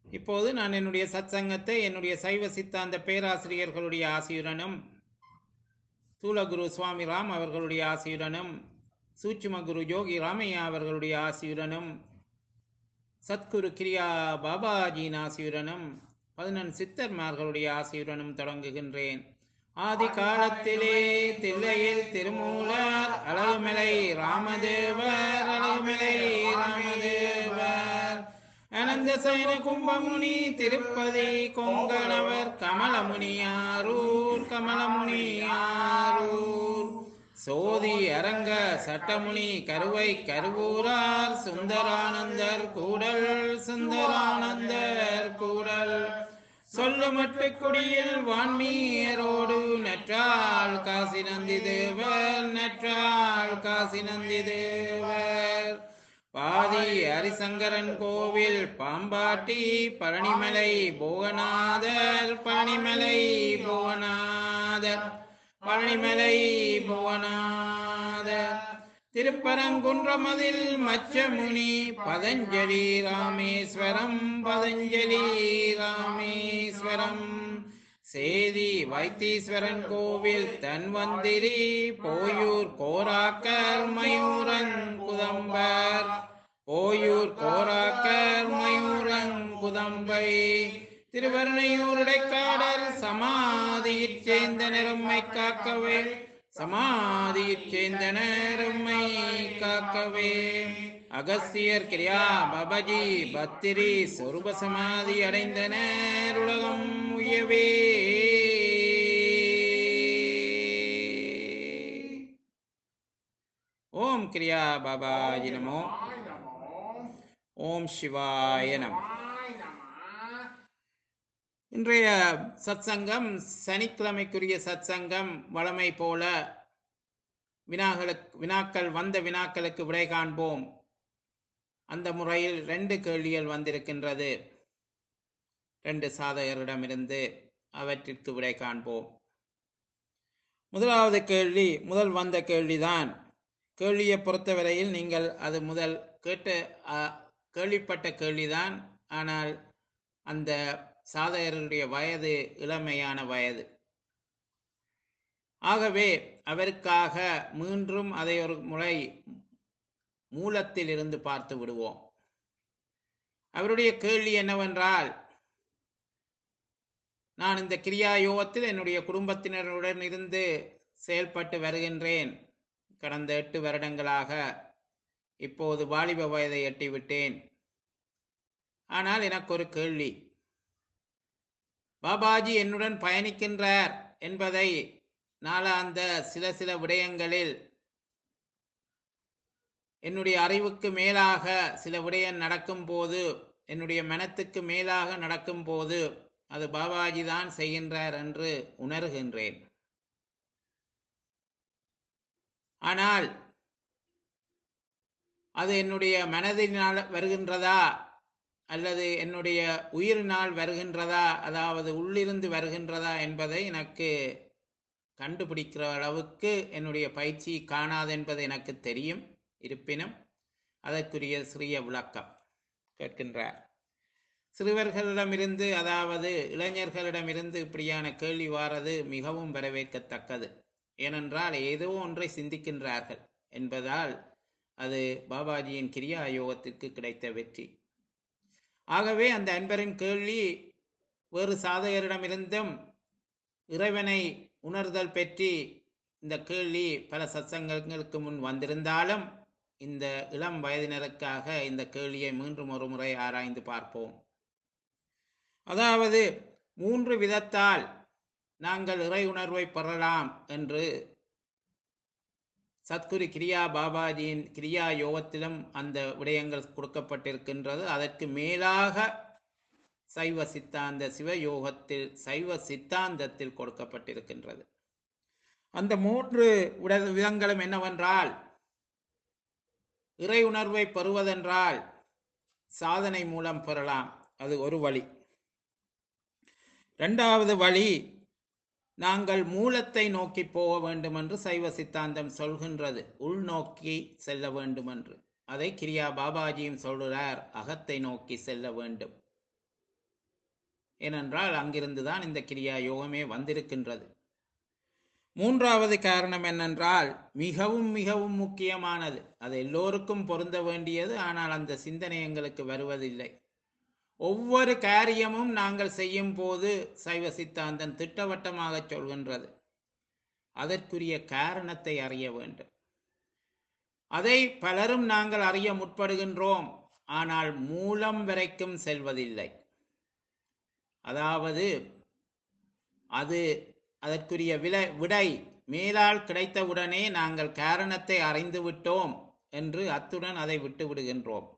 இப்போது நான் என்னுடைய சத்சங்கத்தை என்னுடைய சைவ சித்தாந்த பேராசிரியர்களுடைய ஆசியுடனும் சூலகுரு சுவாமி ராம் அவர்களுடைய ஆசியுடனும் சூட்சும குரு யோகி ராமையா அவர்களுடைய ஆசியுடனும் சத்குரு கிரியா பாபாஜியின் ஆசியுடனும் பதினெண் சித்தர்மார்களுடைய ஆசியுடனும் தொடங்குகின்றேன் ஆதி காலத்திலே தில்லையில் திருமூலர் அழகுமலை ராமதேவர் அழகுமலை ராமதேவர் அனந்த சயன கும்பமுனி திருப்பதி கொங்கணவர் கமலமுனியாரூர் கமலமுனியாரூர் சோதி அரங்க சட்டமுனி கருவை கருவூரார் சுந்தரானந்தர் கூடல் சுந்தரானந்தர் கூடல் சொல்லுமட்டு குடியில் வான்மீரோடு நற்றால் காசி நந்தி தேவர் நற்றால் காசி நந்தி தேவர் பாதி ஹரிசங்கரன் கோவில் பாம்பாட்டி பழனிமலை புவனாதர் பழனிமலை புவனாதர் பழனிமலை புவனாதர் திருப்பரங்குன்றமதில் மச்சமுனி பதஞ்சலி ராமேஸ்வரம் பதஞ்சலி ராமேஸ்வரம் சேதி வைத்தீஸ்வரன் கோவில் தன்வந்திரி போயூர் கோராக்கர் மயூரன் குதம்பர் போயூர் கோராக்கர் மயூரன் குதம்பை திருவருணையூருடைக்காடல் சமாதியிற் சேர்ந்த நெரும்மை காக்கவே சமாதியிற் சேர்ந்த நெரும்மை காக்கவே அகஸ்தியர் கிரியா பபஜி பத்திரி சொருப சமாதி அடைந்தனர் உலகம் உயவே ஓம் கிரியா பாபாஜி நமோ ஓம் சிவாய நமோ இன்றைய சத்சங்கம் சனிக்கிழமைக்குரிய சத்சங்கம் வளமை போல வினாக்களுக்கு வினாக்கள் வந்த வினாக்களுக்கு விடை காண்போம் அந்த முறையில் ரெண்டு கேள்விகள் வந்திருக்கின்றது ரெண்டு சாதகரிடமிருந்து அவற்றிற்கு விடை காண்போம் முதலாவது கேள்வி முதல் வந்த கேள்விதான் கேள்வியை பொறுத்தவரையில் நீங்கள் அது முதல் கேட்ட கேள்விப்பட்ட கேள்விதான் ஆனால் அந்த சாதகருடைய வயது இளமையான வயது ஆகவே அவருக்காக மீண்டும் அதை ஒரு முறை மூலத்தில் இருந்து பார்த்து விடுவோம் அவருடைய கேள்வி என்னவென்றால் நான் இந்த கிரியா யோகத்தில் என்னுடைய குடும்பத்தினருடன் இருந்து செயல்பட்டு வருகின்றேன் கடந்த எட்டு வருடங்களாக இப்போது வாலிப வயதை எட்டிவிட்டேன் ஆனால் எனக்கு ஒரு கேள்வி பாபாஜி என்னுடன் பயணிக்கின்றார் என்பதை நாளாந்த சில சில விடயங்களில் என்னுடைய அறிவுக்கு மேலாக சில விடயம் நடக்கும் போது என்னுடைய மனத்துக்கு மேலாக நடக்கும் போது அது பாபாஜி தான் செய்கின்றார் என்று உணர்கின்றேன் ஆனால் அது என்னுடைய மனதினால் வருகின்றதா அல்லது என்னுடைய உயிரினால் வருகின்றதா அதாவது உள்ளிருந்து வருகின்றதா என்பதை எனக்கு கண்டுபிடிக்கிற அளவுக்கு என்னுடைய பயிற்சி காணாது என்பது எனக்கு தெரியும் இருப்பினும் அதற்குரிய சிறிய விளக்கம் கேட்கின்றார் சிறுவர்களிடமிருந்து அதாவது இளைஞர்களிடமிருந்து இப்படியான கேள்வி வாரது மிகவும் வரவேற்கத்தக்கது ஏனென்றால் ஏதோ ஒன்றை சிந்திக்கின்றார்கள் என்பதால் அது பாபாஜியின் கிரியா யோகத்திற்கு கிடைத்த வெற்றி ஆகவே அந்த அன்பரின் கேள்வி வேறு சாதகரிடமிருந்தும் இறைவனை உணர்தல் பற்றி இந்த கேள்வி பல சத்சங்கங்களுக்கு முன் வந்திருந்தாலும் இந்த இளம் வயதினருக்காக இந்த கேள்வியை மீண்டும் ஒரு முறை ஆராய்ந்து பார்ப்போம் அதாவது மூன்று விதத்தால் நாங்கள் இறை உணர்வை பெறலாம் என்று சத்குரு கிரியா பாபாஜியின் கிரியா யோகத்திலும் அந்த விடயங்கள் கொடுக்கப்பட்டிருக்கின்றது அதற்கு மேலாக சைவ சித்தாந்த சிவயோகத்தில் சைவ சித்தாந்தத்தில் கொடுக்கப்பட்டிருக்கின்றது அந்த மூன்று விட விதங்களும் என்னவென்றால் இறை உணர்வை பெறுவதென்றால் சாதனை மூலம் பெறலாம் அது ஒரு வழி இரண்டாவது வழி நாங்கள் மூலத்தை நோக்கி போக வேண்டும் என்று சைவ சித்தாந்தம் சொல்கின்றது உள்நோக்கி செல்ல வேண்டும் என்று அதை கிரியா பாபாஜியும் சொல்கிறார் அகத்தை நோக்கி செல்ல வேண்டும் ஏனென்றால் அங்கிருந்து தான் இந்த கிரியா யோகமே வந்திருக்கின்றது மூன்றாவது காரணம் என்னென்றால் மிகவும் மிகவும் முக்கியமானது அது எல்லோருக்கும் பொருந்த வேண்டியது ஆனால் அந்த சிந்தனை எங்களுக்கு வருவதில்லை ஒவ்வொரு காரியமும் நாங்கள் செய்யும் போது சைவ சித்தாந்தம் திட்டவட்டமாக சொல்கின்றது அதற்குரிய காரணத்தை அறிய வேண்டும் அதை பலரும் நாங்கள் அறிய முற்படுகின்றோம் ஆனால் மூலம் வரைக்கும் செல்வதில்லை அதாவது அது அதற்குரிய விலை விடை மேலால் கிடைத்தவுடனே நாங்கள் காரணத்தை அறிந்து விட்டோம் என்று அத்துடன் அதை விட்டு விடுகின்றோம்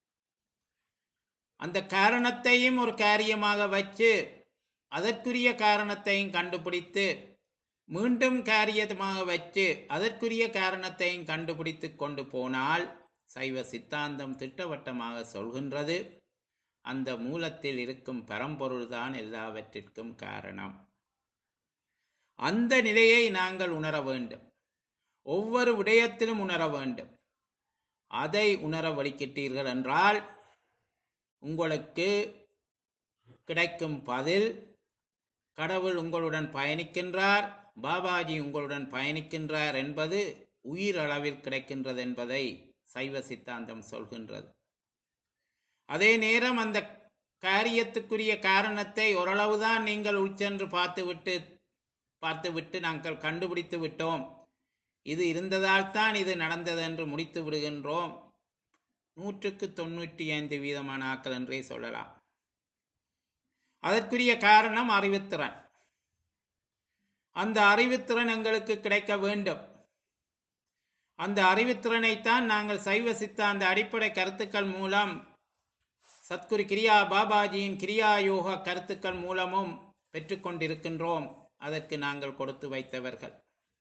அந்த காரணத்தையும் ஒரு காரியமாக வச்சு அதற்குரிய காரணத்தையும் கண்டுபிடித்து மீண்டும் காரியமாக வச்சு அதற்குரிய காரணத்தையும் கண்டுபிடித்து கொண்டு போனால் சைவ சித்தாந்தம் திட்டவட்டமாக சொல்கின்றது அந்த மூலத்தில் இருக்கும் பரம்பொருள்தான் எல்லாவற்றிற்கும் காரணம் அந்த நிலையை நாங்கள் உணர வேண்டும் ஒவ்வொரு விடயத்திலும் உணர வேண்டும் அதை உணர வலிக்கிட்டீர்கள் என்றால் உங்களுக்கு கிடைக்கும் பதில் கடவுள் உங்களுடன் பயணிக்கின்றார் பாபாஜி உங்களுடன் பயணிக்கின்றார் என்பது உயிர் அளவில் கிடைக்கின்றது என்பதை சைவ சித்தாந்தம் சொல்கின்றது அதே நேரம் அந்த காரியத்துக்குரிய காரணத்தை ஓரளவுதான் நீங்கள் உட்சென்று பார்த்துவிட்டு பார்த்துவிட்டு நாங்கள் கண்டுபிடித்து விட்டோம் இது இருந்ததால் தான் இது நடந்தது என்று முடித்து விடுகின்றோம் நூற்றுக்கு தொண்ணூற்றி ஐந்து வீதமான ஆக்கள் என்றே சொல்லலாம் அதற்குரிய காரணம் அறிவுத்திறன் அந்த அறிவுத்திறன் எங்களுக்கு கிடைக்க வேண்டும் அந்த அறிவுத்திறனைத்தான் நாங்கள் சைவ சித்தாந்த அடிப்படை கருத்துக்கள் மூலம் சத்குரு கிரியா பாபாஜியின் கிரியா யோக கருத்துக்கள் மூலமும் பெற்றுக்கொண்டிருக்கின்றோம் அதற்கு நாங்கள் கொடுத்து வைத்தவர்கள்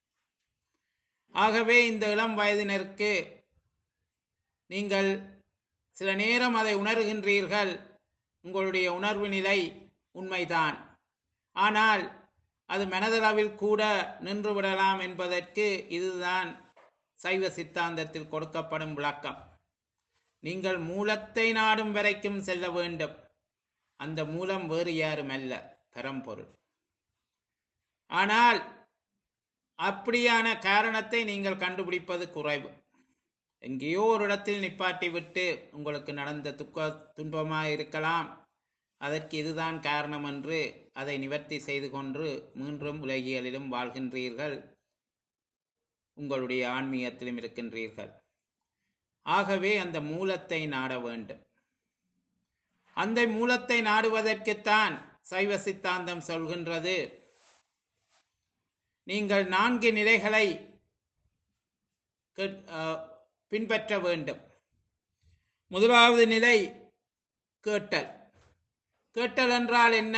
ஆகவே இந்த இளம் வயதினருக்கு நீங்கள் சில நேரம் அதை உணர்கின்றீர்கள் உங்களுடைய உணர்வு நிலை உண்மைதான் ஆனால் அது மனதளவில் கூட நின்று விடலாம் என்பதற்கு இதுதான் சைவ சித்தாந்தத்தில் கொடுக்கப்படும் விளக்கம் நீங்கள் மூலத்தை நாடும் வரைக்கும் செல்ல வேண்டும் அந்த மூலம் வேறு யாரும் அல்ல பரம்பொருள் ஆனால் அப்படியான காரணத்தை நீங்கள் கண்டுபிடிப்பது குறைவு எங்கேயோ ஒரு இடத்தில் நிப்பாட்டி விட்டு உங்களுக்கு நடந்த துக்க துன்பமாக இருக்கலாம் அதற்கு இதுதான் காரணம் என்று அதை நிவர்த்தி செய்து கொண்டு மீண்டும் உலகியலிலும் வாழ்கின்றீர்கள் உங்களுடைய ஆன்மீகத்திலும் இருக்கின்றீர்கள் ஆகவே அந்த மூலத்தை நாட வேண்டும் அந்த மூலத்தை நாடுவதற்குத்தான் சைவ சித்தாந்தம் சொல்கின்றது நீங்கள் நான்கு நிலைகளை கேட்- அஹ், பின்பற்ற வேண்டும் முதலாவது நிலை கேட்டல் கேட்டல் என்றால் என்ன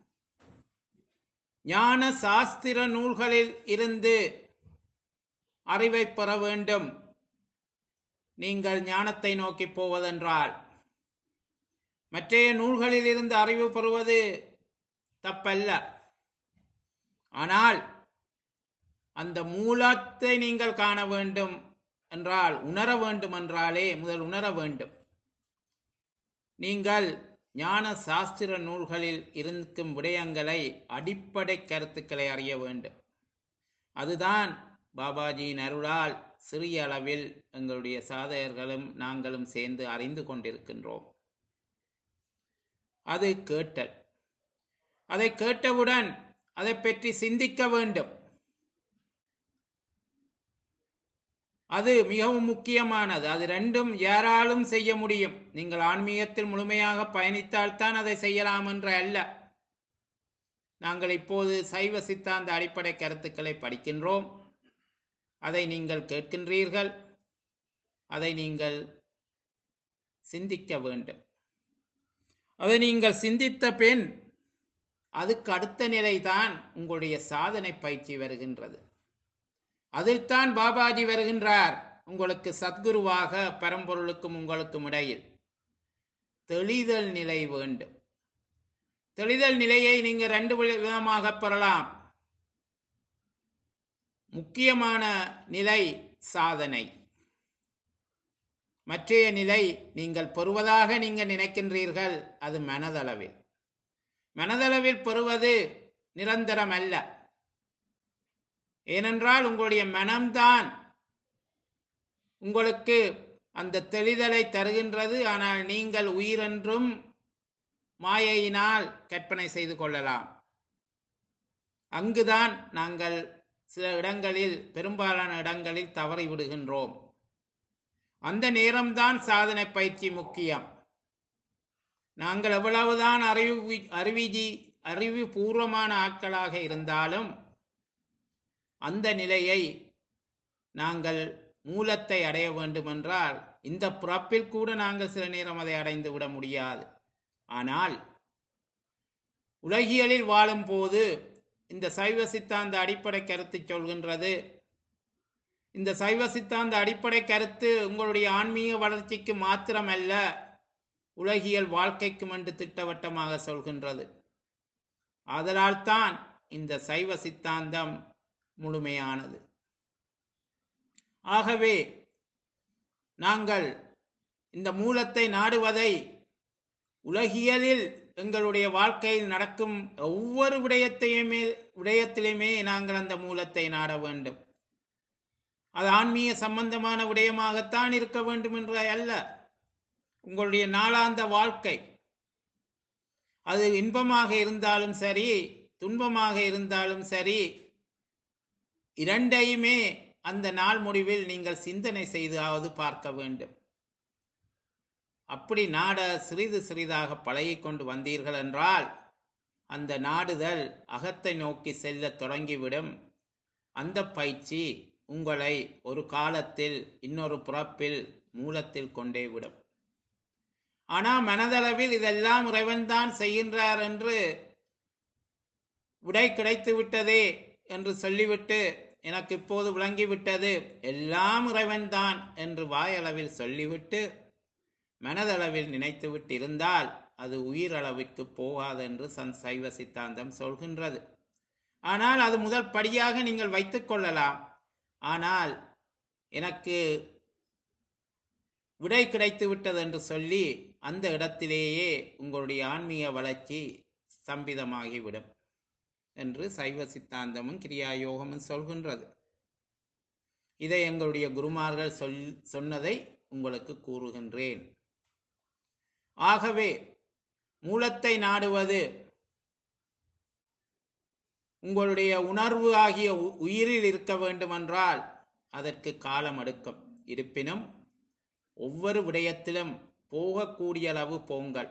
ஞான சாஸ்திர நூல்களில் இருந்து அறிவை பெற வேண்டும் நீங்கள் ஞானத்தை நோக்கி போவதென்றால் மற்றைய நூல்களில் இருந்து அறிவு பெறுவது தப்பல்ல ஆனால் அந்த மூலத்தை நீங்கள் காண வேண்டும் என்றால் உணர வேண்டும் என்றாலே முதல் உணர வேண்டும் நீங்கள் ஞான சாஸ்திர நூல்களில் இருக்கும் விடயங்களை அடிப்படை கருத்துக்களை அறிய வேண்டும் அதுதான் பாபாஜியின் அருளால் சிறிய அளவில் எங்களுடைய சாதகர்களும் நாங்களும் சேர்ந்து அறிந்து கொண்டிருக்கின்றோம் அது கேட்டல் அதை கேட்டவுடன் அதை பற்றி சிந்திக்க வேண்டும் அது மிகவும் முக்கியமானது அது ரெண்டும் யாராலும் செய்ய முடியும் நீங்கள் ஆன்மீகத்தில் முழுமையாக பயணித்தால்தான் அதை செய்யலாம் என்று அல்ல நாங்கள் இப்போது சைவ சித்தாந்த அடிப்படை கருத்துக்களை படிக்கின்றோம் அதை நீங்கள் கேட்கின்றீர்கள் அதை நீங்கள் சிந்திக்க வேண்டும் அதை நீங்கள் சிந்தித்த பின் அதுக்கு அடுத்த நிலைதான் உங்களுடைய சாதனை பயிற்சி வருகின்றது அதில்தான் பாபாஜி வருகின்றார் உங்களுக்கு சத்குருவாக பரம்பொருளுக்கும் உங்களுக்கும் இடையில் தெளிதல் நிலை வேண்டும் தெளிதல் நிலையை நீங்க ரெண்டு வி- விதமாக பெறலாம் முக்கியமான நிலை சாதனை மற்றைய நிலை நீங்கள் பெறுவதாக நீங்க நினைக்கின்றீர்கள் அது மனதளவில் மனதளவில் பெறுவது நிரந்தரம் அல்ல ஏனென்றால் உங்களுடைய மனம்தான் உங்களுக்கு அந்த தெளிதலை தருகின்றது ஆனால் நீங்கள் உயிரென்றும் மாயையினால் கற்பனை செய்து கொள்ளலாம் அங்குதான் நாங்கள் சில இடங்களில் பெரும்பாலான இடங்களில் தவறி விடுகின்றோம் அந்த நேரம்தான் சாதனை பயிற்சி முக்கியம் நாங்கள் எவ்வளவுதான் அறிவு அறிவிஜி அறிவுபூர்வமான ஆட்களாக இருந்தாலும் அந்த நிலையை நாங்கள் மூலத்தை அடைய வேண்டுமென்றால் இந்த பிறப்பில் கூட நாங்கள் சில நேரம் அதை அடைந்து விட முடியாது ஆனால் உலகியலில் வாழும் போது இந்த சைவ சித்தாந்த அடிப்படை கருத்து சொல்கின்றது இந்த சைவ சித்தாந்த அடிப்படை கருத்து உங்களுடைய ஆன்மீக வளர்ச்சிக்கு மாத்திரமல்ல உலகியல் வாழ்க்கைக்கும் என்று திட்டவட்டமாக சொல்கின்றது ஆதலால் தான் இந்த சைவ சித்தாந்தம் முழுமையானது ஆகவே நாங்கள் இந்த மூலத்தை நாடுவதை உலகியலில் எங்களுடைய வாழ்க்கையில் நடக்கும் ஒவ்வொரு விடயத்தையுமே விடயத்திலுமே நாங்கள் அந்த மூலத்தை நாட வேண்டும் அது ஆன்மீக சம்பந்தமான விடயமாகத்தான் இருக்க வேண்டும் என்ற அல்ல உங்களுடைய நாளாந்த வாழ்க்கை அது இன்பமாக இருந்தாலும் சரி துன்பமாக இருந்தாலும் சரி இரண்டையுமே அந்த நாள் முடிவில் நீங்கள் சிந்தனை செய்தாவது பார்க்க வேண்டும் அப்படி நாட சிறிது சிறிதாக பழகிக் கொண்டு வந்தீர்கள் என்றால் அந்த நாடுதல் அகத்தை நோக்கி செல்ல தொடங்கிவிடும் அந்த பயிற்சி உங்களை ஒரு காலத்தில் இன்னொரு பிறப்பில் மூலத்தில் கொண்டே விடும் ஆனால் மனதளவில் இதெல்லாம் இறைவன்தான் செய்கின்றார் என்று விடை கிடைத்து விட்டதே என்று சொல்லிவிட்டு எனக்கு இப்போது விளங்கிவிட்டது எல்லாம் இறைவன்தான் என்று வாயளவில் சொல்லிவிட்டு மனதளவில் நினைத்துவிட்டு இருந்தால் அது உயிரளவிற்கு போகாது என்று சன் சைவ சித்தாந்தம் சொல்கின்றது ஆனால் அது முதல் படியாக நீங்கள் வைத்துக் கொள்ளலாம் ஆனால் எனக்கு விடை கிடைத்து விட்டது என்று சொல்லி அந்த இடத்திலேயே உங்களுடைய ஆன்மீக வளர்ச்சி ஸ்தம்பிதமாகிவிடும் என்று சைவ சித்தாந்தமும் கிரியா யோகமும் சொல்கின்றது இதை எங்களுடைய குருமார்கள் சொல் சொன்னதை உங்களுக்கு கூறுகின்றேன் ஆகவே மூலத்தை நாடுவது உங்களுடைய உணர்வு ஆகிய உ- உயிரில் இருக்க வேண்டுமென்றால் அதற்கு காலம் எடுக்கும் இருப்பினும் ஒவ்வொரு விடயத்திலும் போகக்கூடிய அளவு போங்கள்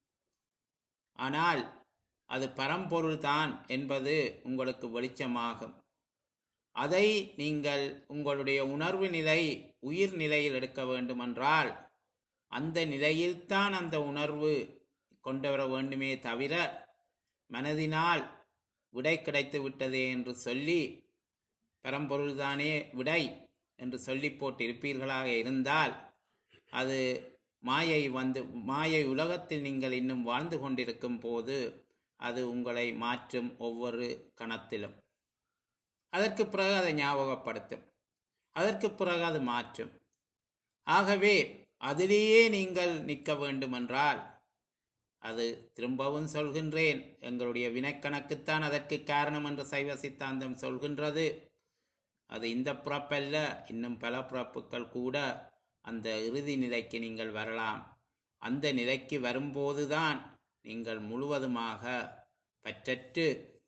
ஆனால் அது பரம்பொருள்தான் என்பது உங்களுக்கு வெளிச்சமாகும் அதை நீங்கள் உங்களுடைய உணர்வு நிலை உயிர் நிலையில் எடுக்க வேண்டுமென்றால் அந்த நிலையில்தான் அந்த உணர்வு கொண்டு வர வேண்டுமே தவிர மனதினால் விடை கிடைத்து விட்டதே என்று சொல்லி பரம்பொருள்தானே விடை என்று சொல்லி போட்டு இருப்பீர்களாக இருந்தால் அது மாயை வந்து மாயை உலகத்தில் நீங்கள் இன்னும் வாழ்ந்து கொண்டிருக்கும் போது அது உங்களை மாற்றும் ஒவ்வொரு கணத்திலும் அதற்கு பிறகு அதை ஞாபகப்படுத்தும் அதற்கு பிறகு அது மாற்றும் ஆகவே அதிலேயே நீங்கள் நிற்க வேண்டுமென்றால் அது திரும்பவும் சொல்கின்றேன் எங்களுடைய வினைக்கணக்குத்தான் அதற்கு காரணம் என்று சைவ சித்தாந்தம் சொல்கின்றது அது இந்த பிறப்பல்ல இன்னும் பல பிறப்புகள் கூட அந்த இறுதி நிலைக்கு நீங்கள் வரலாம் அந்த நிலைக்கு வரும்போதுதான் நீங்கள் முழுவதுமாக பற்றற்று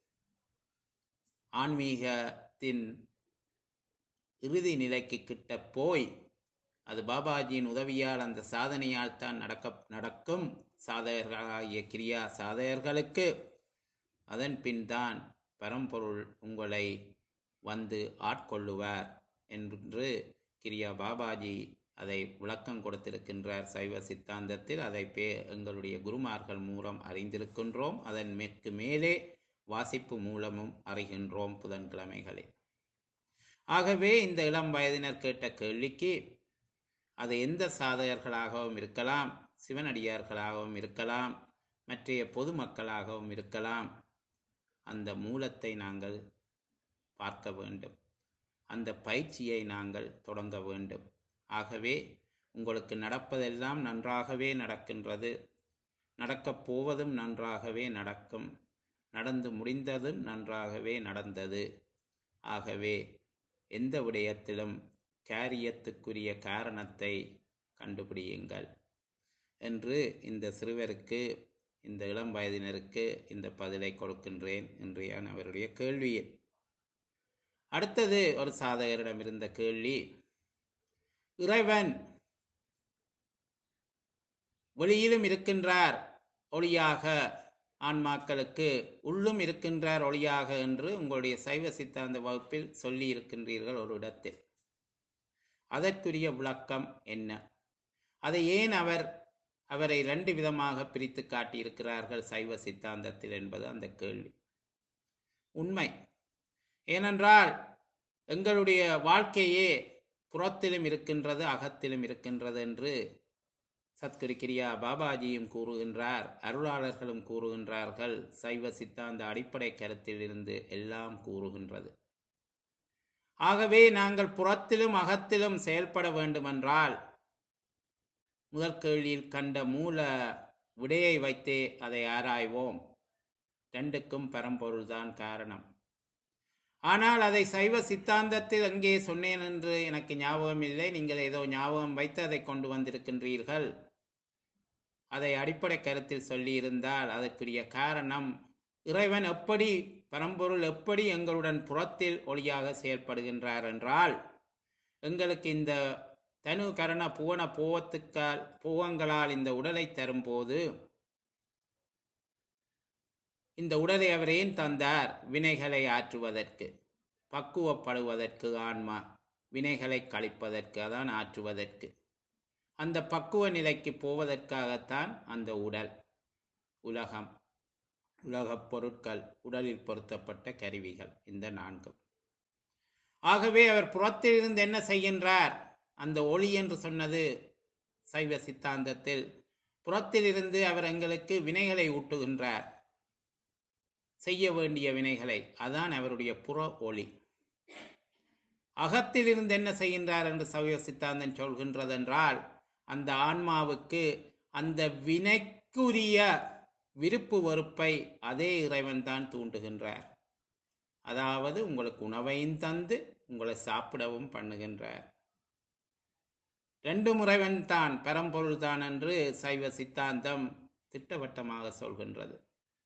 ஆன்மீகத்தின் இறுதி நிலைக்கு கிட்ட போய் அது பாபாஜியின் உதவியால் அந்த சாதனையால் தான் நடக்க நடக்கும் சாதகர்களாகிய கிரியா சாதகர்களுக்கு அதன் பின் தான் பரம்பொருள் உங்களை வந்து ஆட்கொள்ளுவார் என்று கிரியா பாபாஜி அதை விளக்கம் கொடுத்திருக்கின்றார் சைவ சித்தாந்தத்தில் அதை பே எங்களுடைய குருமார்கள் மூலம் அறிந்திருக்கின்றோம் அதன் மேற்கு மேலே வாசிப்பு மூலமும் அறிகின்றோம் புதன்கிழமைகளில் ஆகவே இந்த இளம் வயதினர் கேட்ட கேள்விக்கு அது எந்த சாதகர்களாகவும் இருக்கலாம் சிவனடியார்களாகவும் இருக்கலாம் மற்றைய பொதுமக்களாகவும் இருக்கலாம் அந்த மூலத்தை நாங்கள் பார்க்க வேண்டும் அந்த பயிற்சியை நாங்கள் தொடங்க வேண்டும் ஆகவே உங்களுக்கு நடப்பதெல்லாம் நன்றாகவே நடக்கின்றது நடக்கப் போவதும் நன்றாகவே நடக்கும் நடந்து முடிந்ததும் நன்றாகவே நடந்தது ஆகவே எந்த விடயத்திலும் காரியத்துக்குரிய காரணத்தை கண்டுபிடியுங்கள் என்று இந்த சிறுவருக்கு இந்த இளம் வயதினருக்கு இந்த பதிலை கொடுக்கின்றேன் இன்றைய அவருடைய கேள்வியில் அடுத்தது ஒரு சாதகரிடம் இருந்த கேள்வி இறைவன் வெளியிலும் இருக்கின்றார் ஒளியாக ஆன்மாக்களுக்கு உள்ளும் இருக்கின்றார் ஒளியாக என்று உங்களுடைய சைவ சித்தாந்த வகுப்பில் சொல்லி இருக்கின்றீர்கள் ஒரு இடத்தில் அதற்குரிய விளக்கம் என்ன அதை ஏன் அவர் அவரை ரெண்டு விதமாக பிரித்து காட்டியிருக்கிறார்கள் சைவ சித்தாந்தத்தில் என்பது அந்த கேள்வி உண்மை ஏனென்றால் எங்களுடைய வாழ்க்கையே புறத்திலும் இருக்கின்றது அகத்திலும் இருக்கின்றது என்று சத்குரு கிரியா பாபாஜியும் கூறுகின்றார் அருளாளர்களும் கூறுகின்றார்கள் சைவ சித்தாந்த அடிப்படை கருத்தில் இருந்து எல்லாம் கூறுகின்றது ஆகவே நாங்கள் புறத்திலும் அகத்திலும் செயல்பட வேண்டுமென்றால் முதல் கேள்வியில் கண்ட மூல விடையை வைத்தே அதை ஆராய்வோம் ரெண்டுக்கும் பரம்பொருள்தான் காரணம் ஆனால் அதை சைவ சித்தாந்தத்தில் எங்கே சொன்னேன் என்று எனக்கு ஞாபகம் இல்லை நீங்கள் ஏதோ ஞாபகம் வைத்து அதை கொண்டு வந்திருக்கின்றீர்கள் அதை அடிப்படை கருத்தில் சொல்லியிருந்தால் அதற்குரிய காரணம் இறைவன் எப்படி பரம்பொருள் எப்படி எங்களுடன் புறத்தில் ஒளியாக செயல்படுகின்றார் என்றால் எங்களுக்கு இந்த தனு கரண புவன போவத்துக்கால் பூவங்களால் இந்த உடலை தரும்போது இந்த உடலை அவர் ஏன் தந்தார் வினைகளை ஆற்றுவதற்கு பக்குவப்படுவதற்கு ஆன்மா வினைகளை கழிப்பதற்கு அதான் ஆற்றுவதற்கு அந்த பக்குவ நிலைக்கு போவதற்காகத்தான் அந்த உடல் உலகம் உலகப் பொருட்கள் உடலில் பொருத்தப்பட்ட கருவிகள் இந்த நான்கும் ஆகவே அவர் புறத்தில் இருந்து என்ன செய்கின்றார் அந்த ஒளி என்று சொன்னது சைவ சித்தாந்தத்தில் புறத்தில் இருந்து அவர் எங்களுக்கு வினைகளை ஊட்டுகின்றார் செய்ய வேண்டிய வினைகளை அதான் அவருடைய புற ஒளி அகத்தில் இருந்து என்ன செய்கின்றார் என்று சைவ சித்தாந்தம் சொல்கின்றதென்றால் அந்த ஆன்மாவுக்கு அந்த வினைக்குரிய விருப்பு வெறுப்பை அதே இறைவன் தான் தூண்டுகின்றார் அதாவது உங்களுக்கு உணவையும் தந்து உங்களை சாப்பிடவும் பண்ணுகின்றார் ரெண்டு முறைவன் தான் பரம்பொருள் தான் என்று சைவ சித்தாந்தம் திட்டவட்டமாக சொல்கின்றது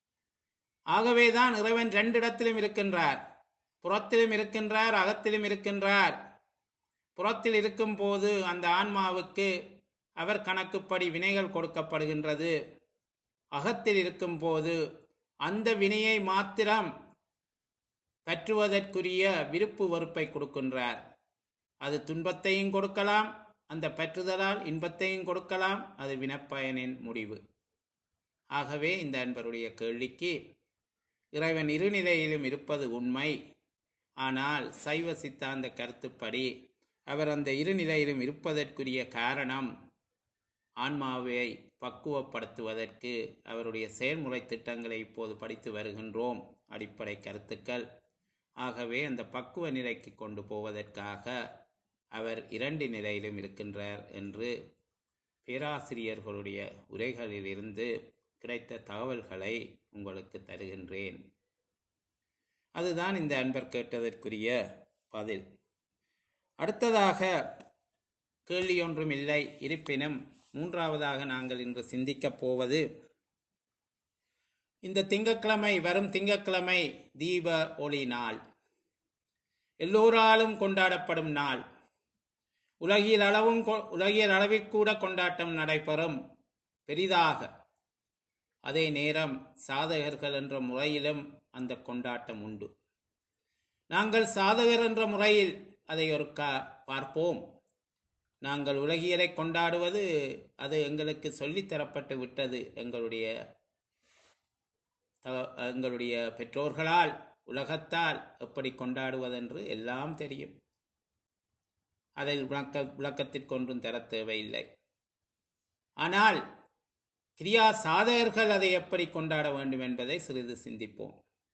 ஆகவேதான் இறைவன் ரெண்டு இடத்திலும் இருக்கின்றார் புறத்திலும் இருக்கின்றார் அகத்திலும் இருக்கின்றார் புறத்தில் இருக்கும் போது அந்த ஆன்மாவுக்கு அவர் கணக்குப்படி வினைகள் கொடுக்கப்படுகின்றது அகத்தில் இருக்கும் போது அந்த வினையை மாத்திரம் பற்றுவதற்குரிய விருப்பு வெறுப்பை கொடுக்கின்றார் அது துன்பத்தையும் கொடுக்கலாம் அந்த பற்றுதலால் இன்பத்தையும் கொடுக்கலாம் அது வினப்பயனின் முடிவு ஆகவே இந்த அன்பருடைய கேள்விக்கு இறைவன் இருநிலையிலும் இருப்பது உண்மை ஆனால் சைவ சித்தாந்த கருத்துப்படி அவர் அந்த இருநிலையிலும் இருப்பதற்குரிய காரணம் ஆன்மாவை பக்குவப்படுத்துவதற்கு அவருடைய செயல்முறை திட்டங்களை இப்போது படித்து வருகின்றோம் அடிப்படை கருத்துக்கள் ஆகவே அந்த பக்குவ நிலைக்கு கொண்டு போவதற்காக அவர் இரண்டு நிலையிலும் இருக்கின்றார் என்று பேராசிரியர்களுடைய உரைகளிலிருந்து கிடைத்த தகவல்களை உங்களுக்கு தருகின்றேன் அதுதான் இந்த அன்பர் கேட்டதற்குரிய பதில் அடுத்ததாக கேள்வி ஒன்றும் இல்லை இருப்பினும் மூன்றாவதாக நாங்கள் இன்று சிந்திக்கப் போவது இந்த திங்கட்கிழமை வரும் திங்கட்கிழமை தீப ஒளி நாள் எல்லோராலும் கொண்டாடப்படும் நாள் உலகில் அளவும் கொ- உலகியல் அளவிற்கூட கொண்டாட்டம் நடைபெறும் பெரிதாக அதே நேரம் சாதகர்கள் என்ற முறையிலும் அந்த கொண்டாட்டம் உண்டு நாங்கள் சாதகர் என்ற முறையில் அதை ஒரு கா பார்ப்போம் நாங்கள் உலகியலை கொண்டாடுவது அது எங்களுக்கு சொல்லித்தரப்பட்டு விட்டது எங்களுடைய த- எங்களுடைய பெற்றோர்களால் உலகத்தால் எப்படி கொண்டாடுவதென்று எல்லாம் தெரியும் அதை விளக்க விளக்கத்திற்கொன்றும் தர தேவையில்லை ஆனால் கிரியா சாதகர்கள் அதை எப்படி கொண்டாட வேண்டும் என்பதை சிறிது சிந்திப்போம்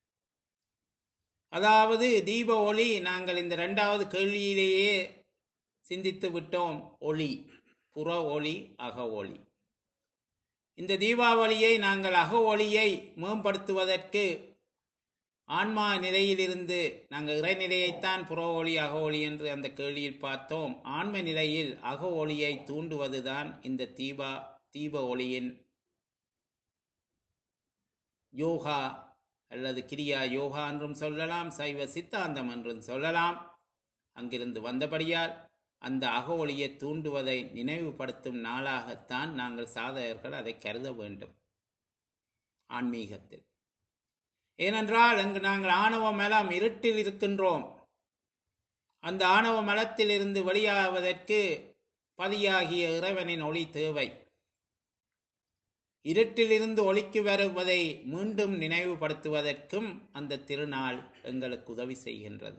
அதாவது தீப ஒளி நாங்கள் இந்த இரண்டாவது கேள்வியிலேயே சிந்தித்து விட்டோம் ஒளி புற ஒளி அக ஒளி இந்த தீபாவளியை நாங்கள் அக ஒளியை மேம்படுத்துவதற்கு ஆன்மா நிலையிலிருந்து நாங்கள் இறைநிலையைத்தான் புற ஒளி அக ஒளி என்று அந்த கேள்வியில் பார்த்தோம் ஆன்ம நிலையில் அக ஒளியை தூண்டுவதுதான் இந்த தீபா தீப ஒளியின் யோகா அல்லது கிரியா யோகா என்றும் சொல்லலாம் சைவ சித்தாந்தம் என்றும் சொல்லலாம் அங்கிருந்து வந்தபடியால் அந்த அக ஒளியை தூண்டுவதை நினைவுபடுத்தும் நாளாகத்தான் நாங்கள் சாதகர்கள் அதை கருத வேண்டும் ஆன்மீகத்தில் ஏனென்றால் அங்கு நாங்கள் ஆணவ மலம் இருட்டில் இருக்கின்றோம் அந்த ஆணவ மலத்தில் இருந்து வெளியாவதற்கு பதியாகிய இறைவனின் ஒளி தேவை இருட்டிலிருந்து ஒளிக்கு வருவதை மீண்டும் நினைவுபடுத்துவதற்கும் அந்த திருநாள் எங்களுக்கு உதவி செய்கின்றது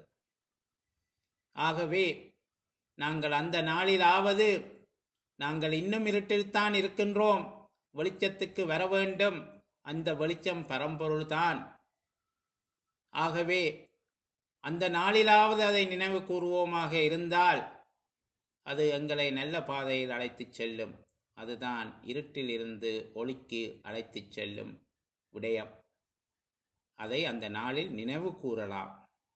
ஆகவே நாங்கள் அந்த நாளிலாவது நாங்கள் இன்னும் இருட்டில்தான் இருக்கின்றோம் வெளிச்சத்துக்கு வர வேண்டும் அந்த வெளிச்சம் பரம்பொருள்தான் ஆகவே அந்த நாளிலாவது அதை நினைவு கூறுவோமாக இருந்தால் அது எங்களை நல்ல பாதையில் அழைத்துச் செல்லும் அதுதான் இருட்டில் இருந்து ஒளிக்கு அழைத்துச் செல்லும் விடயம் அதை அந்த நாளில் நினைவு கூறலாம்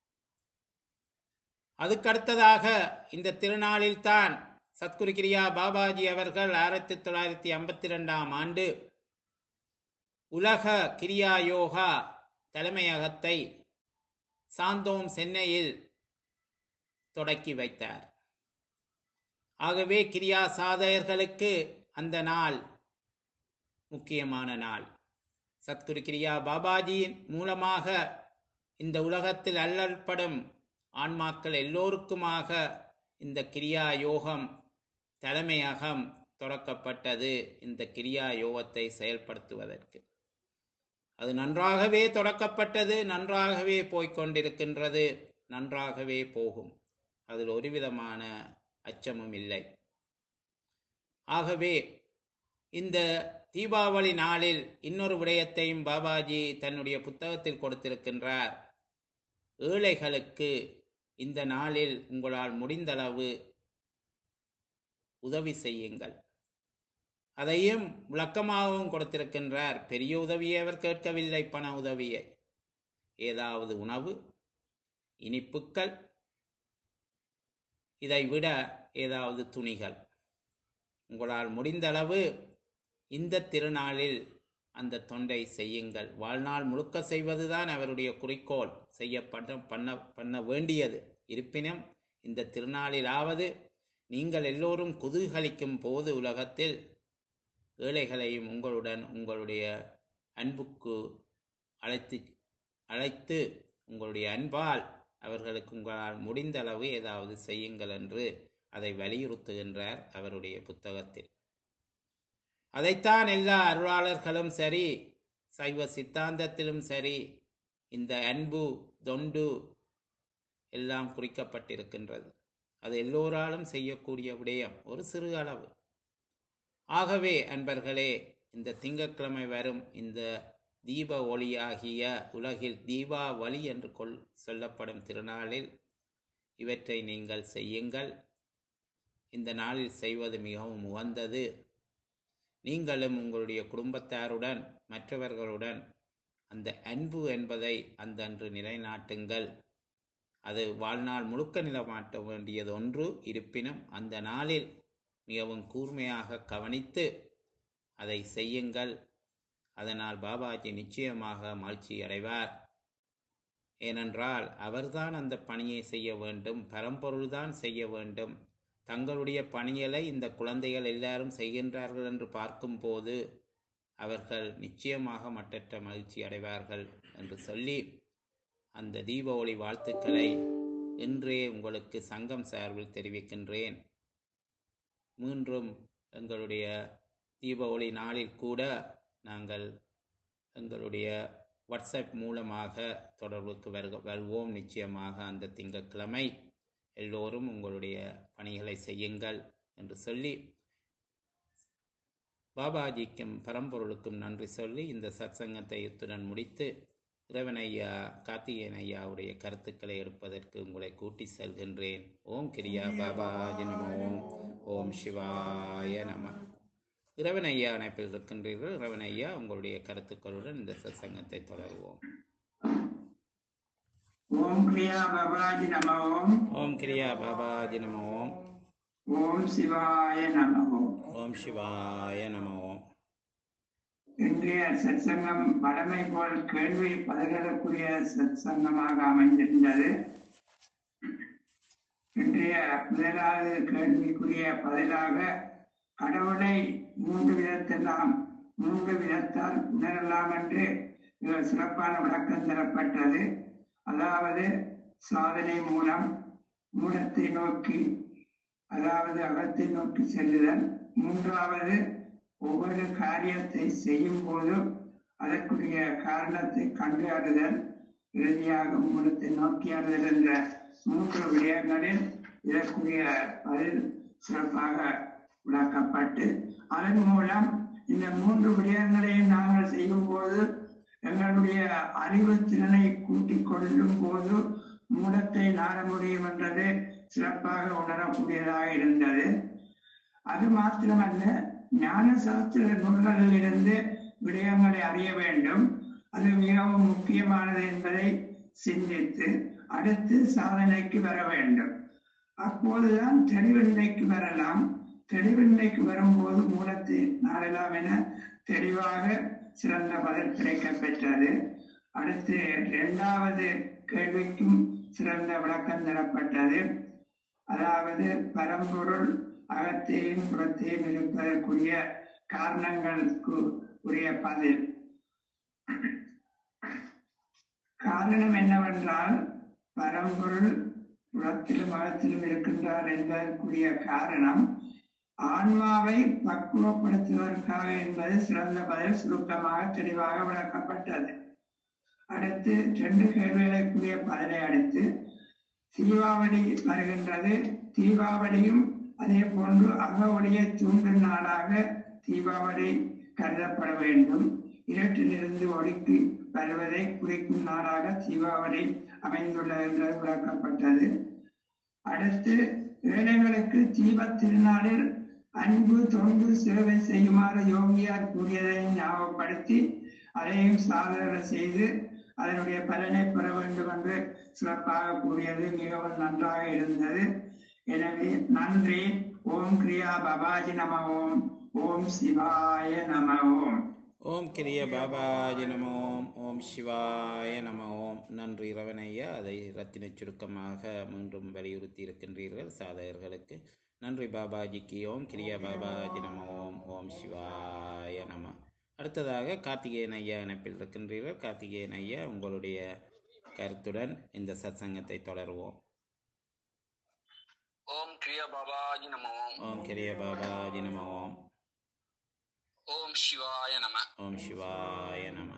அதுக்கடுத்ததாக இந்த திருநாளில்தான் சத்குரு கிரியா பாபாஜி அவர்கள் ஆயிரத்தி தொள்ளாயிரத்தி ஐம்பத்தி ரெண்டாம் ஆண்டு உலக கிரியா யோகா தலைமையகத்தை சாந்தோம் சென்னையில் தொடக்கி வைத்தார் ஆகவே கிரியா சாதகர்களுக்கு அந்த நாள் முக்கியமான நாள் சத்குரு கிரியா பாபாஜியின் மூலமாக இந்த உலகத்தில் அல்லல்படும் ஆன்மாக்கள் எல்லோருக்குமாக இந்த கிரியா யோகம் தலைமையகம் தொடக்கப்பட்டது இந்த கிரியா யோகத்தை செயல்படுத்துவதற்கு அது நன்றாகவே தொடக்கப்பட்டது நன்றாகவே போய்க்கொண்டிருக்கின்றது நன்றாகவே போகும் அதில் ஒரு விதமான அச்சமும் இல்லை ஆகவே இந்த தீபாவளி நாளில் இன்னொரு விடயத்தையும் பாபாஜி தன்னுடைய புத்தகத்தில் கொடுத்திருக்கின்றார் ஏழைகளுக்கு இந்த நாளில் உங்களால் முடிந்தளவு உதவி செய்யுங்கள் அதையும் விளக்கமாகவும் கொடுத்திருக்கின்றார் பெரிய உதவியை அவர் கேட்கவில்லை பண உதவியை ஏதாவது உணவு இனிப்புக்கள் இதை விட ஏதாவது துணிகள் உங்களால் முடிந்தளவு இந்த திருநாளில் அந்த தொண்டை செய்யுங்கள் வாழ்நாள் முழுக்க செய்வதுதான் அவருடைய குறிக்கோள் செய்யப்பட பண்ண பண்ண வேண்டியது இருப்பினும் இந்த திருநாளிலாவது நீங்கள் எல்லோரும் குதூகலிக்கும் போது உலகத்தில் ஏழைகளையும் உங்களுடன் உங்களுடைய அன்புக்கு அழைத்து அழைத்து உங்களுடைய அன்பால் அவர்களுக்கு உங்களால் முடிந்த அளவு ஏதாவது செய்யுங்கள் என்று அதை வலியுறுத்துகின்றார் அவருடைய புத்தகத்தில் அதைத்தான் எல்லா அருளாளர்களும் சரி சைவ சித்தாந்தத்திலும் சரி இந்த அன்பு தொண்டு எல்லாம் குறிக்கப்பட்டிருக்கின்றது அது எல்லோராலும் செய்யக்கூடிய விடயம் ஒரு சிறு அளவு ஆகவே அன்பர்களே இந்த திங்கட்கிழமை வரும் இந்த தீப ஒளியாகிய உலகில் தீபாவளி என்று கொள் சொல்லப்படும் திருநாளில் இவற்றை நீங்கள் செய்யுங்கள் இந்த நாளில் செய்வது மிகவும் உகந்தது நீங்களும் உங்களுடைய குடும்பத்தாருடன் மற்றவர்களுடன் அந்த அன்பு என்பதை அந்த அன்று நிலைநாட்டுங்கள் அது வாழ்நாள் முழுக்க நிலமாட்ட வேண்டியது ஒன்று இருப்பினும் அந்த நாளில் மிகவும் கூர்மையாக கவனித்து அதை செய்யுங்கள் அதனால் பாபாஜி நிச்சயமாக மகிழ்ச்சி அடைவார் ஏனென்றால் அவர்தான் அந்த பணியை செய்ய வேண்டும் பரம்பொருள்தான் செய்ய வேண்டும் தங்களுடைய பணிகளை இந்த குழந்தைகள் எல்லாரும் செய்கின்றார்கள் என்று பார்க்கும்போது அவர்கள் நிச்சயமாக மட்டற்ற மகிழ்ச்சி அடைவார்கள் என்று சொல்லி அந்த தீப ஒளி வாழ்த்துக்களை இன்றே உங்களுக்கு சங்கம் சார்பில் தெரிவிக்கின்றேன் மீண்டும் எங்களுடைய தீப ஒளி நாளில் கூட நாங்கள் எங்களுடைய வாட்ஸ்அப் மூலமாக தொடர்புக்கு வருக வருவோம் நிச்சயமாக அந்த திங்கட்கிழமை எல்லோரும் உங்களுடைய பணிகளை செய்யுங்கள் என்று சொல்லி பாபாஜிக்கும் பரம்பொருளுக்கும் நன்றி சொல்லி இந்த சத்சங்கத்தை இத்துடன் முடித்து இறைவன் ஐயா கார்த்திகேயன் ஐயாவுடைய கருத்துக்களை எடுப்பதற்கு உங்களை கூட்டி செல்கின்றேன் ஓம் கிரியா பாபாஜி நம ஓம் ஓம் சிவாய நம இரவன் ஐயா அணைப்பில் இருக்கின்றீர்கள் இரவன் ஐயா உங்களுடைய கருத்துக்களுடன் இந்த சத்சங்கத்தை தொடருவோம் ஓம் கிரியா பவாஜி நம ஓம் ஓம் கிரியா பாபாஜி நம ஓம் ஓம் சிவாய நம ஓம் ஓம் சிவாய நம ஓம் இன்றைய சத்சங்கம் வடமை போல் கேள்வி பதில்களுக்குரிய சத்சங்கமாக அமைந்திருந்தது இன்றைய முதலாவது கேள்விக்குரிய பதிலாக கடவுளை மூன்று விதத்தெல்லாம் மூன்று விதத்தால் உணரலாம் என்று மிக சிறப்பான விளக்கம் தரப்பட்டது அதாவது சாதனை மூலம் மூலத்தை நோக்கி அதாவது அகத்தை நோக்கி செல்லுதல் மூன்றாவது ஒவ்வொரு காரியத்தை செய்யும் போதும் அதற்குரிய காரணத்தை கண்டு அறிதல் இறுதியாக மூலத்தை நோக்கி அறிதல் என்ற மூன்று விடயங்களில் இதற்குரிய பதில் சிறப்பாக விளக்கப்பட்டு அதன் மூலம் இந்த மூன்று விடயங்களையும் நாங்கள் செய்யும் போது எங்களுடைய அறிவு திறனை கூட்டிக் கொள்ளும் போது மூலத்தை நாட முடியும் என்றது சிறப்பாக உணரக்கூடியதாக இருந்தது அது மாத்திரமல்ல ஞான சாஸ்திர நூல்களில் இருந்து விடயங்களை அறிய வேண்டும் அது மிகவும் முக்கியமானது என்பதை சிந்தித்து அடுத்து சாதனைக்கு வர வேண்டும் அப்போதுதான் தெளிவு நிலைக்கு வரலாம் தெளிவு நிலைக்கு வரும்போது மூலத்தை நாடலாம் என தெளிவாக சிறந்த பதில் கிடைக்கப் பெற்றது அடுத்து இரண்டாவது கேள்விக்கும் சிறந்த விளக்கம் தரப்பட்டது அதாவது பரம்பொருள் அகத்தையும் புறத்தையும் இருப்பதற்குரிய காரணங்களுக்கு உரிய பதில் காரணம் என்னவென்றால் பரம்பொருள் புறத்திலும் அகத்திலும் இருக்கின்றார் என்பதற்குரிய காரணம் ஆன்மாவை பக்குவப்படுத்துவதற்காக என்பது சிறந்த பதில் சுருக்கமாக தெளிவாக விளக்கப்பட்டது அடுத்து ரெண்டு கேள்விகளுக்குரிய பதிலை அடுத்து தீபாவளி வருகின்றது தீபாவளியும் அதே போன்று அக ஒளியை தூண்டும் நாளாக தீபாவளி கருதப்பட வேண்டும் இருட்டிலிருந்து ஒளிக்கு வருவதை குறிக்கும் நாளாக தீபாவளி அமைந்துள்ளது என்று விளக்கப்பட்டது அடுத்து ஏழைகளுக்கு தீபத் திருநாளில் அன்பு தொண்டு சேவை செய்யுமாறு யோகியார் கூறியதை ஞாபகப்படுத்தி அதையும் சாதனை செய்து அதனுடைய பலனை பெற வேண்டும் என்று சிறப்பாக கூறியது மிகவும் நன்றாக இருந்தது எனவே நன்றி ஓம் கிரியா பபாஜி நம ஓம் ஓம் சிவாய நம ஓம் ஓம் கிரிய பாபாஜி நம ஓம் ஓம் சிவாய நம ஓம் நன்றி இரவன் ஐயா அதை ரத்தின சுருக்கமாக மீண்டும் வலியுறுத்தி இருக்கின்றீர்கள் சாதகர்களுக்கு நன்றி பாபாஜிக்கு ஓம் கிரியா பாபாஜி நம ஓம் ஓம் சிவாய நம அடுத்ததாக கார்த்திகேயன் ஐயா இணைப்பில் இருக்கின்றீர்கள் கார்த்திகேயன் ஐயா உங்களுடைய கருத்துடன் இந்த சத்சங்கத்தை தொடருவோம் ஓம் கிரியா பாபாஜி நம ஓம் ஓம் கிரிய பாபாஜி நம ஓம் ஓம் சிவாய நம ஓம் சிவாய நம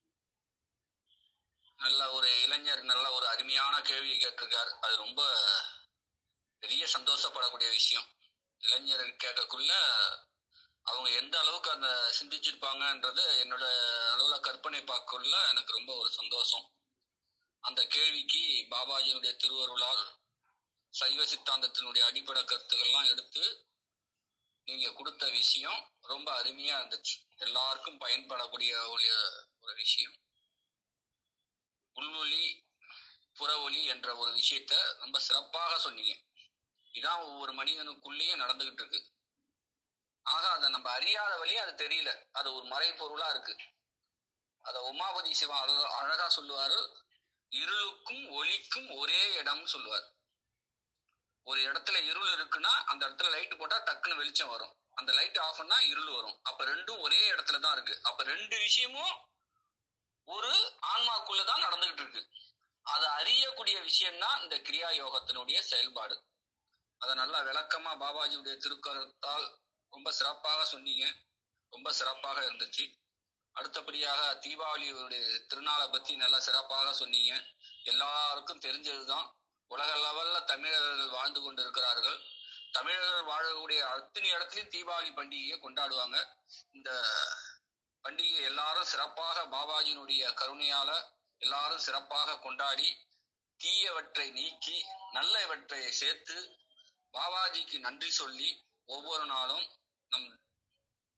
நல்ல ஒரு இளைஞர் நல்ல ஒரு அருமையான கேள்வி கேட்டிருக்கார் அது ரொம்ப பெரிய சந்தோஷப்படக்கூடிய விஷயம் இளைஞர் கேட்கக்குள்ள அவங்க எந்த அளவுக்கு அந்த சிந்திச்சிருப்பாங்கன்றது என்னோட அளவுல கற்பனை பார்க்கக்குள்ள எனக்கு ரொம்ப ஒரு சந்தோஷம் அந்த கேள்விக்கு பாபாஜியினுடைய திருவருளால் சைவ சித்தாந்தத்தினுடைய அடிப்படை கருத்துக்கள்லாம் எடுத்து நீங்க கொடுத்த விஷயம் ரொம்ப அருமையா இருந்துச்சு எல்லாருக்கும் பயன்படக்கூடிய ஒரு ஒரு விஷயம் உள்வொலி புறவொலி என்ற ஒரு விஷயத்த ரொம்ப சிறப்பாக சொன்னீங்க இதான் ஒவ்வொரு மனிதனுக்குள்ளேயும் நடந்துகிட்டு இருக்கு ஆக அதை நம்ம அறியாத வழி அது தெரியல அது ஒரு மறைப்பொருளா இருக்கு அத உமாபதி சிவா அழகா- அழகா சொல்லுவாரு இருளுக்கும் ஒளிக்கும் ஒரே இடம் சொல்லுவார் ஒரு இடத்துல இருள் இருக்குன்னா அந்த இடத்துல லைட் போட்டா டக்குன்னு வெளிச்சம் வரும் அந்த லைட் ஆஃப் பண்ணா இருள் வரும் அப்ப ரெண்டும் ஒரே இடத்துல தான் இருக்கு அப்ப ரெண்டு விஷயமும் ஒரு ஆன்மாக்குள்ளதான் நடந்துகிட்டு இருக்கு அதை அறியக்கூடிய விஷயம்னா இந்த கிரியா யோகத்தினுடைய செயல்பாடு அதை நல்லா விளக்கமா பாபாஜியுடைய திருக்கரத்தால் ரொம்ப சிறப்பாக சொன்னீங்க ரொம்ப சிறப்பாக இருந்துச்சு அடுத்தபடியாக தீபாவளியுடைய திருநாளை பத்தி நல்லா சிறப்பாக சொன்னீங்க எல்லாருக்கும் தெரிஞ்சதுதான் உலக லெவல்ல தமிழர்கள் வாழ்ந்து கொண்டிருக்கிறார்கள் தமிழர்கள் வாழக்கூடிய அத்தனை இடத்துலயும் தீபாவளி பண்டிகையை கொண்டாடுவாங்க இந்த பண்டிகை எல்லாரும் சிறப்பாக பாபாஜியினுடைய கருணையால எல்லாரும் சிறப்பாக கொண்டாடி தீயவற்றை நீக்கி நல்லவற்றை சேர்த்து பாபாஜிக்கு நன்றி சொல்லி ஒவ்வொரு நாளும் நம்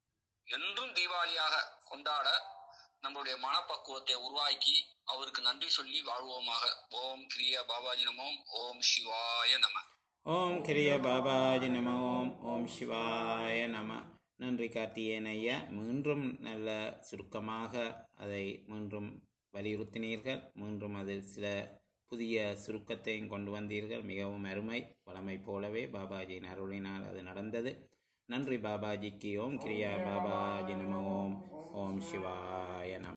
என்றும் தீபாவளியாக கொண்டாட நம்மளுடைய மனப்பக்குவத்தை உருவாக்கி அவருக்கு நன்றி சொல்லி வாழ்வோமாக ஓம் கிரியா பாபாஜி நமோம் ஓம் சிவாய நம ஓம் கிரிய பாபாஜி நம ஓம் ஓம் சிவாய நம நன்றி கார்த்திகேயன் ஐயா மீண்டும் நல்ல சுருக்கமாக அதை மீண்டும் வலியுறுத்தினீர்கள் மீண்டும் அதில் சில புதிய சுருக்கத்தையும் கொண்டு வந்தீர்கள் மிகவும் அருமை வளமை போலவே பாபாஜியின் அருளினால் அது நடந்தது நன்றி பாபாஜிக்கு ஓம் கிரியா பாபாஜி நம ஓம் ஓம் சிவாய நம